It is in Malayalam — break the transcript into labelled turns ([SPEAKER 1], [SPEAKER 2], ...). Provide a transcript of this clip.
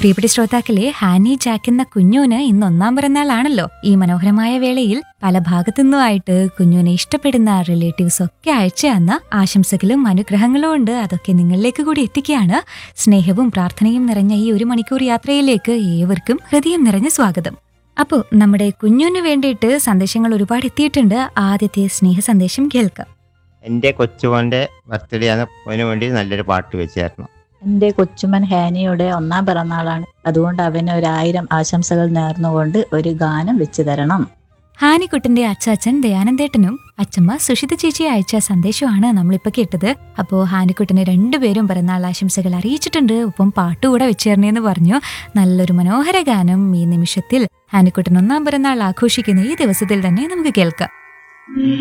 [SPEAKER 1] പ്രിയപ്പെട്ട ശ്രോതാക്കളെ ഹാനി ജാക്ക് എന്ന കുഞ്ഞുന് ഇന്ന് ഒന്നാം പിറന്നാളാണല്ലോ ഈ മനോഹരമായ വേളയിൽ പല ഭാഗത്തുനിന്നുമായിട്ട് കുഞ്ഞുനെ ഇഷ്ടപ്പെടുന്ന റിലേറ്റീവ്സ് ഒക്കെ അയച്ചു തന്ന ആശംസകളും അനുഗ്രഹങ്ങളും ഉണ്ട് അതൊക്കെ നിങ്ങളിലേക്ക് കൂടി എത്തിക്കുകയാണ് സ്നേഹവും പ്രാർത്ഥനയും നിറഞ്ഞ ഈ ഒരു മണിക്കൂർ യാത്രയിലേക്ക് ഏവർക്കും ഹൃദയം നിറഞ്ഞ സ്വാഗതം അപ്പോൾ നമ്മുടെ കുഞ്ഞുന് വേണ്ടിയിട്ട് സന്ദേശങ്ങൾ ഒരുപാട് എത്തിയിട്ടുണ്ട് ആദ്യത്തെ സ്നേഹ സന്ദേശം കേൾക്കാം
[SPEAKER 2] എൻ്റെ കൊച്ചുമോൻ്റെ ബർത്ത്ഡേ ആണ് അവന് വേണ്ടി നല്ലൊരു പാട്ട് വെച്ചായിരുന്നു
[SPEAKER 3] എന്റെ കൊച്ചുമൻ ഹാനിയുടെ ഒന്നാം പിറന്നാളാണ് അതുകൊണ്ട് അവന് ഒരായിരം ആശംസകൾ നേർന്നുകൊണ്ട് ഒരു ഗാനം വെച്ചു തരണം
[SPEAKER 1] ഹാനിക്കുട്ടന്റെ അച്ചാച്ചൻ ദയാനന്ദേട്ടനും അച്ചമ്മ സുഷിത ചേച്ചി അയച്ച സന്ദേശമാണ് നമ്മളിപ്പോ കേട്ടത് അപ്പോ ഹാനിക്കുട്ടന് രണ്ടുപേരും പിറന്നാൾ ആശംസകൾ അറിയിച്ചിട്ടുണ്ട് ഒപ്പം പാട്ടുകൂടെ വെച്ചേർന്നേന്ന് പറഞ്ഞു നല്ലൊരു മനോഹര ഗാനം ഈ നിമിഷത്തിൽ ഹാനിക്കുട്ടൻ ഒന്നാം പിറന്നാൾ ആഘോഷിക്കുന്ന ഈ ദിവസത്തിൽ തന്നെ നമുക്ക് കേൾക്കാം